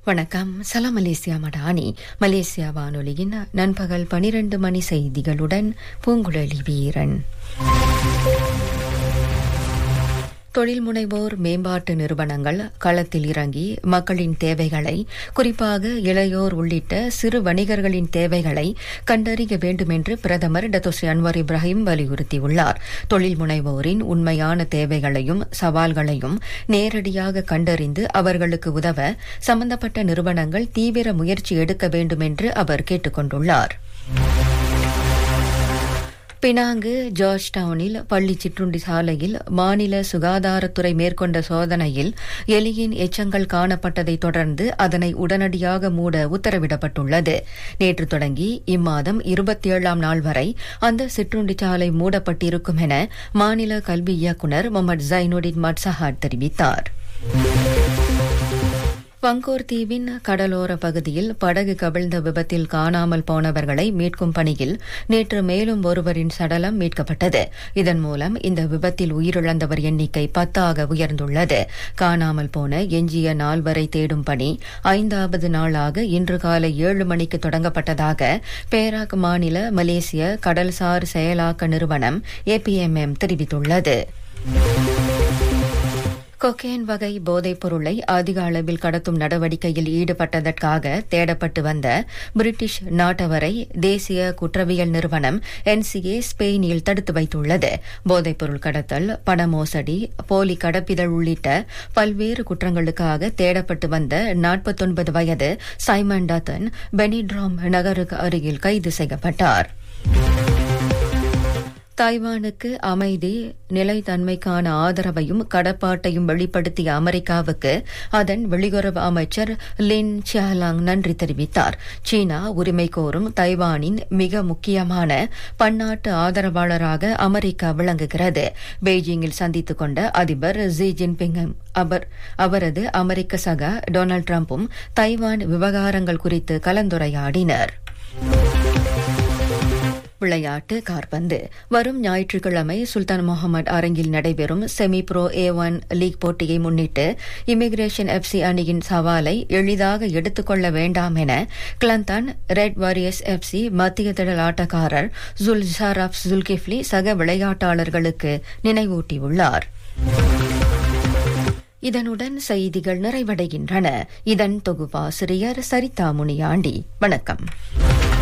வணக்கம் சலாம் Malaysia Madani Malaysia வானொலியின் நண்பகல் பனிரெண்டு மணி செய்திகளுடன் பூங்குழலி வீரன் தொழில் முனைவோர் மேம்பாட்டு நிறுவனங்கள் களத்தில் இறங்கி மக்களின் தேவைகளை குறிப்பாக இளையோர் உள்ளிட்ட சிறு வணிகர்களின் தேவைகளை கண்டறிய வேண்டும் என்று பிரதமர் டத்தோஸ்ரீ அன்வர் இப்ராஹிம் வலியுறுத்தியுள்ளார் தொழில் முனைவோரின் உண்மையான தேவைகளையும் சவால்களையும் நேரடியாக கண்டறிந்து அவர்களுக்கு உதவ சம்பந்தப்பட்ட நிறுவனங்கள் தீவிர முயற்சி எடுக்க வேண்டும் என்று அவர் கேட்டுக் கொண்டுள்ளார் பினாங்கு ஜார்ஜ் டவுனில் பள்ளி சிற்றுண்டி சாலையில் மாநில சுகாதாரத்துறை மேற்கொண்ட சோதனையில் எலியின் எச்சங்கள் காணப்பட்டதை தொடர்ந்து அதனை உடனடியாக மூட உத்தரவிடப்பட்டுள்ளது நேற்று தொடங்கி இம்மாதம் இருபத்தி ஏழாம் நாள் வரை அந்த சிற்றுண்டி சாலை மூடப்பட்டிருக்கும் என மாநில கல்வி இயக்குநர் முகமது ஜைனுடின் மட்சஹாட் தெரிவித்தார் வங்கோர் தீவின் கடலோர பகுதியில் படகு கவிழ்ந்த விபத்தில் காணாமல் போனவர்களை மீட்கும் பணியில் நேற்று மேலும் ஒருவரின் சடலம் மீட்கப்பட்டது இதன் மூலம் இந்த விபத்தில் உயிரிழந்தவர் எண்ணிக்கை பத்தாக உயர்ந்துள்ளது காணாமல் போன எஞ்சிய நால்வரை தேடும் பணி ஐந்தாவது நாளாக இன்று காலை ஏழு மணிக்கு தொடங்கப்பட்டதாக பேராக் மாநில மலேசிய கடல்சார் செயலாக்க நிறுவனம் ஏபிஎம்எம் தெரிவித்துள்ளது கொக்கேன் வகை போதைப் பொருளை அதிக அளவில் கடத்தும் நடவடிக்கையில் ஈடுபட்டதற்காக தேடப்பட்டு வந்த பிரிட்டிஷ் நாட்டவரை தேசிய குற்றவியல் நிறுவனம் என்சிஏ ஸ்பெயினில் தடுத்து வைத்துள்ளது போதைப் பொருள் கடத்தல் பண மோசடி போலி கடப்பிதழ் உள்ளிட்ட பல்வேறு குற்றங்களுக்காக தேடப்பட்டு வந்த நாற்பத்தொன்பது வயது சைமன் டத்தன் பெனிட்ராம் நகருக்கு அருகில் கைது செய்யப்பட்டார் தாய்வானுக்கு அமைதி நிலைத்தன்மைக்கான ஆதரவையும் கடப்பாட்டையும் வெளிப்படுத்திய அமெரிக்காவுக்கு அதன் வெளியுறவு அமைச்சர் லின் சியாலாங் நன்றி தெரிவித்தார் சீனா உரிமை கோரும் தைவானின் மிக முக்கியமான பன்னாட்டு ஆதரவாளராக அமெரிக்கா விளங்குகிறது பெய்ஜிங்கில் சந்தித்துக் கொண்ட அதிபர் ஜி ஜின்பிங் அவர் அவரது அமெரிக்க சக டொனால்டு டிரம்பும் தைவான் விவகாரங்கள் குறித்து கலந்துரையாடினர் விளையாட்டு கார்பந்து வரும் ஞாயிற்றுக்கிழமை சுல்தான் முகமது அரங்கில் நடைபெறும் semi pro A one league போட்டியை முன்னிட்டு இமிகிரேஷன் எஃப்சி அணியின் சவாலை எளிதாக எடுத்துக்கொள்ள வேண்டாம் என கிளந்தான் ரெட் வாரியர்ஸ் எஃப்சி மத்திய திடல் ஆட்டக்காரர் ஜுல் ஷாராப் ஜுல்கிஃப்லி சக விளையாட்டாளர்களுக்கு நினைவூட்டியுள்ளார் இதனுடன் செய்திகள் நிறைவடைகின்றன இதன் தொகுப்பாசிரியர் சரிதா முனியாண்டி வணக்கம்